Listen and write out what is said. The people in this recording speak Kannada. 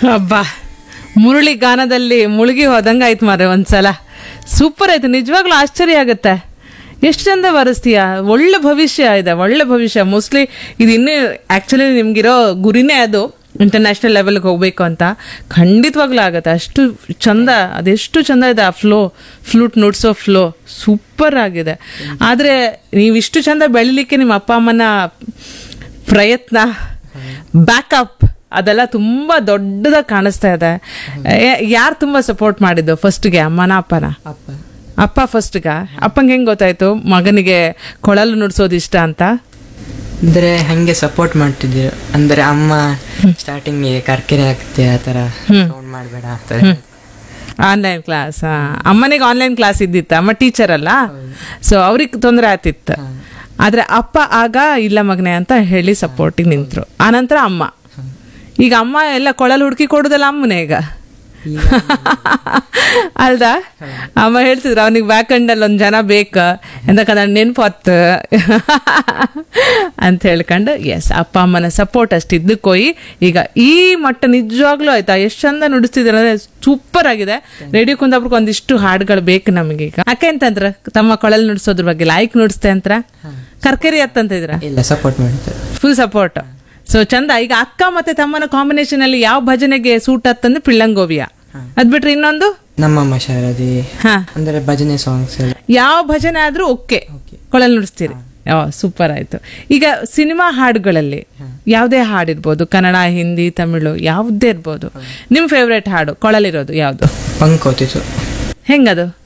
ಅಬ್ಬಾ ಮುರುಳಿ ಗಾನದಲ್ಲಿ ಮುಳುಗಿ ಹೋದಂಗೆ ಆಯ್ತು ಮಾರೆ ಒಂದ್ಸಲ ಸೂಪರ್ ಆಯ್ತು ನಿಜವಾಗ್ಲೂ ಆಶ್ಚರ್ಯ ಆಗುತ್ತೆ ಎಷ್ಟು ಚಂದ ಬರೆಸ್ತೀಯ ಒಳ್ಳೆ ಭವಿಷ್ಯ ಇದೆ ಒಳ್ಳೆ ಭವಿಷ್ಯ ಮೋಸ್ಟ್ಲಿ ಇದು ಇನ್ನೂ ಆ್ಯಕ್ಚುಲಿ ನಿಮ್ಗಿರೋ ಗುರಿನೇ ಅದು ಇಂಟರ್ನ್ಯಾಷನಲ್ ಲೆವೆಲ್ಗೆ ಹೋಗ್ಬೇಕು ಅಂತ ಖಂಡಿತವಾಗ್ಲೂ ಆಗುತ್ತೆ ಅಷ್ಟು ಚಂದ ಅದೆಷ್ಟು ಚಂದ ಇದೆ ಆ ಫ್ಲೋ ಫ್ಲೂಟ್ ನುಡ್ಸೋ ಫ್ಲೋ ಸೂಪರ್ ಆಗಿದೆ ಆದರೆ ನೀವಿಷ್ಟು ಚಂದ ಬೆಳಿಲಿಕ್ಕೆ ನಿಮ್ಮ ಅಪ್ಪ ಅಮ್ಮನ ಪ್ರಯತ್ನ ಬ್ಯಾಕಪ್ ಅದೆಲ್ಲ ತುಂಬಾ ದೊಡ್ಡದಾಗಿ ಕಾಣಿಸ್ತಾ ಇದೆ ಯಾರು ತುಂಬಾ ಸಪೋರ್ಟ್ ಮಾಡಿದ್ದು ಫಸ್ಟ್ಗೆ ಅಮ್ಮನ ಅಪ್ಪನ ಅಪ್ಪ ಅಪ್ಪ ಫಸ್ಟ್ಗ ಅಪ್ಪಂಗೆ ಹೆಂಗ್ ಗೊತ್ತಾಯ್ತು ಮಗನಿಗೆ ಕೊಳಲು ನುಡ್ಸೋದು ಇಷ್ಟ ಅಂತ ಅಂದ್ರೆ ಹಂಗೆ ಸಪೋರ್ಟ್ ಮಾಡ್ತಿದ್ರು ಅಂದ್ರೆ ಅಮ್ಮ ಸ್ಟಾರ್ಟಿಂಗ್ ಕರ್ಕೆರೆ ಆಗ್ತೆ ಆ ಥರ ಸೌಂಡ್ ಮಾಡಬೇಡ ಆ ಥರ ಆನ್ಲೈನ್ ಕ್ಲಾಸ್ ಅಮ್ಮನಿಗೆ ಆನ್ಲೈನ್ ಕ್ಲಾಸ್ ಇದ್ದಿತ್ತ ಅಮ್ಮ ಟೀಚರ್ ಅಲ್ಲ ಸೊ ಅವ್ರಿಗೆ ತೊಂದರೆ ಆತಿತ್ತು ಆದ್ರೆ ಅಪ್ಪ ಆಗ ಇಲ್ಲ ಮಗನೆ ಅಂತ ಹೇಳಿ ಸಪೋರ್ಟಿಗೆ ನಿಂತ್ರು ಆನಂತರ ಅಮ್ಮ ಈಗ ಅಮ್ಮ ಎಲ್ಲ ಕೊಳಲು ಹುಡುಕಿ ಕೊಡುದಲ್ಲ ಅಮ್ಮನೇ ಈಗ ಈಗ ಅಲ್ದಾ ಅಮ್ಮ ಹೇಳ್ತಿದ್ರು ಅವನಿಗೆ ಬ್ಯಾಕ್ ಅಲ್ಲಿ ಒಂದು ಜನ ಬೇಕ ಎಂದಕ್ಕಂದ್ರೆ ನೆನಪು ಹೊತ್ತು ಅಂತ ಹೇಳ್ಕೊಂಡು ಎಸ್ ಅಪ್ಪ ಅಮ್ಮನ ಸಪೋರ್ಟ್ ಅಷ್ಟು ಇದ್ದಕ್ಕೋಯಿ ಈಗ ಈ ಮಟ್ಟ ನಿಜವಾಗ್ಲೂ ಆಯ್ತಾ ಎಷ್ಟು ಚಂದ ನುಡಿಸ್ತಿದ್ದಾರೆ ಅಂದ್ರೆ ಸೂಪರ್ ಆಗಿದೆ ರೇಡಿಯೋ ಕುಂದಾಪುರಕ್ಕೆ ಒಂದಿಷ್ಟು ಹಾಡುಗಳು ಬೇಕು ನಮಗೀಗ ಯಾಕೆ ಅಂತಂದ್ರ ತಮ್ಮ ಕೊಳಲ್ ನುಡಿಸೋದ್ರ ಬಗ್ಗೆ ಲೈಕ್ ನುಡಿಸ್ತೆ ಅಂತ ಕರ್ಕರಿ ಅತ್ತಂತ ಇದ್ರ ಇಲ್ಲ ಸಪೋರ್ಟ್ ಮಾಡ್ತಾರೆ ಫುಲ್ ಸಪೋರ್ಟ್ ಸೊ ಚಂದ ಈಗ ಅಕ್ಕ ಮತ್ತೆ ತಮ್ಮನ ಕಾಂಬಿನೇಷನ್ ಅಲ್ಲಿ ಯಾವ ಭಜನೆಗೆ ಸೂಟ್ ಆತಂದ್ರೆ ಪಿಳ್ಳಂಗೋವಿಯ ಅದ್ ಬಿಟ್ರೆ ಇನ್ನೊಂದು ನಮ್ಮಮ್ಮ ಶಾರದಿ ಹಾ ಅಂದ್ರೆ ಭಜನೆ ಸಾಂಗ್ಸ್ ಎಲ್ಲ ಯಾವ ಭಜನೆ ಆದ್ರೂ ಓಕೆ ಕೊಳಲ್ ನುಡಿಸ್ತೀರಿ ಓ ಸೂಪರ್ ಆಯ್ತು ಈಗ ಸಿನಿಮಾ ಹಾಡುಗಳಲ್ಲಿ ಯಾವುದೇ ಹಾಡಿರ್ಬೋದು ಕನ್ನಡ ಹಿಂದಿ ತಮಿಳು ಯಾವುದೇ ಇರ್ಬೋದು ನಿಮ್ ಫೇವ್ರೇಟ್ ಹಾಡು ಕೊಳಲಿರೋದು ಯಾವ್ದು ಪಂಕ್ ಹೋತಿತ್ತು ಹೆಂಗದು